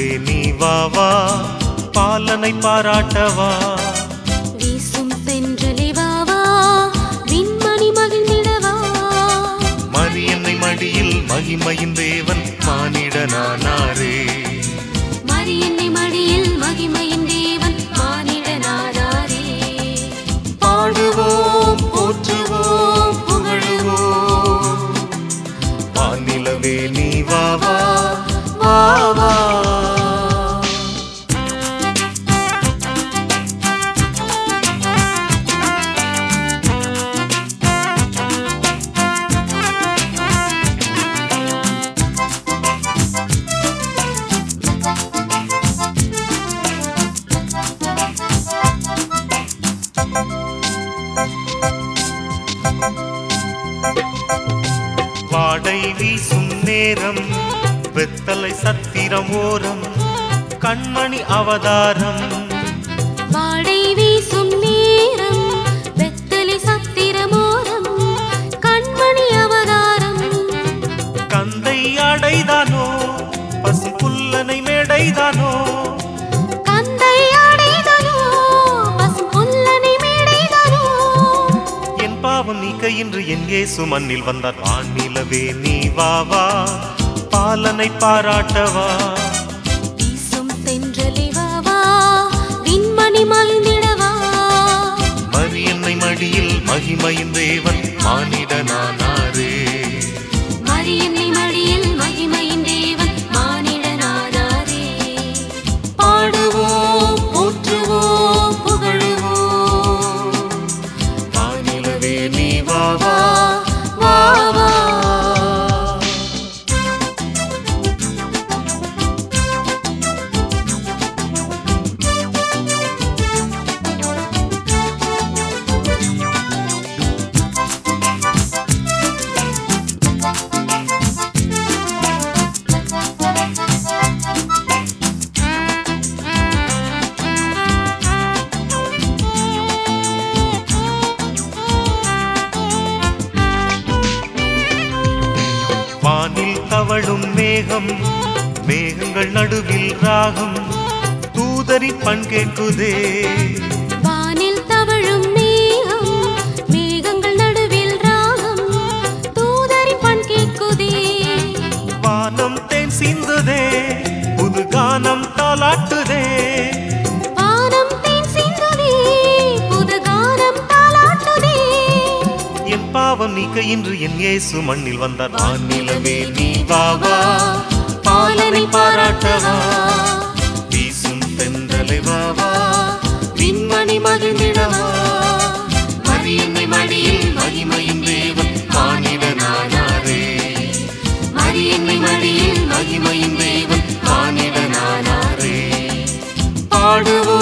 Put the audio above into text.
வானிலவே நீ வா வா பாலனை பாராட்டவா வீசும் தென்றலே வா வா விண்மணி மகிழ்ந்திடவா மரியன்னை மடியில் மகிமையின் தேவன் மானிடனானாரே மரியன்னை மடியில் மகிமையின் தேவன் மானிடனாதாரே பாடுவோம் போற்றுவோம் புகழுவோம் வானிலவே நீ வா வா வா வா வாடை வீசும் நேரம் வெத்தலை சத்திரம் ஓரம் கண்மணி அவதாரம் வாடை வீசும் நேரம் வெத்தலை சத்திரமோரம் கண்மணி அவதாரம் கந்தை அடைதானோ பசு புல்லனை மேடைதானோ கந்தை அடைதலோ பசும் புல்லனை மேடைதலோ என் பாவம் நீக்க இன்று என் இயேசு மண்ணில் வந்தார் வானிலவே நீ வா வா பாலனை பாராட்டவா வீசும் தென்றலே வா வா விண்மணி மகிழ்ந்திடவா மரியன்னை மடியில் மகிமையின் தேவன் மானிடனானாரே மரியன்னை மடியில் மகிமையின் தேவன் மானிடனாதாரே பாடுவோம் போற்றுவோம் புகழுவோம் வானிலவே நீ வா வா வா வா வானில் தவழும் மேகம் மேகங்கள் நடுவில் ராகம் தூதரி பண்கேட்குதே வானில் தவழும் மேகம் மேகங்கள் நடுவில் ராகம் தூதரி பண் கேட்குதே வானம் தேன் சிந்துதே புது கானம் தாலாட்டுதே வானம் தேன் சிந்துதே புது கானம் தாலாட்டுதே என் பாவம் நீக்க இன்று என் இயேசு மண்ணில் வந்தார் வானிலவே நீ வா வா பாலனை பாராட்டவா வீசும் தென்றலை வா வா விண்மணி மகிழ்ந்திடவா மரியன்னை மடியில் மகிமையின் தேவன் மானிடனானாரே மரியன்னை மடியில் மகிமையின் தேவன் மானிடனானாரே பாடுவோம்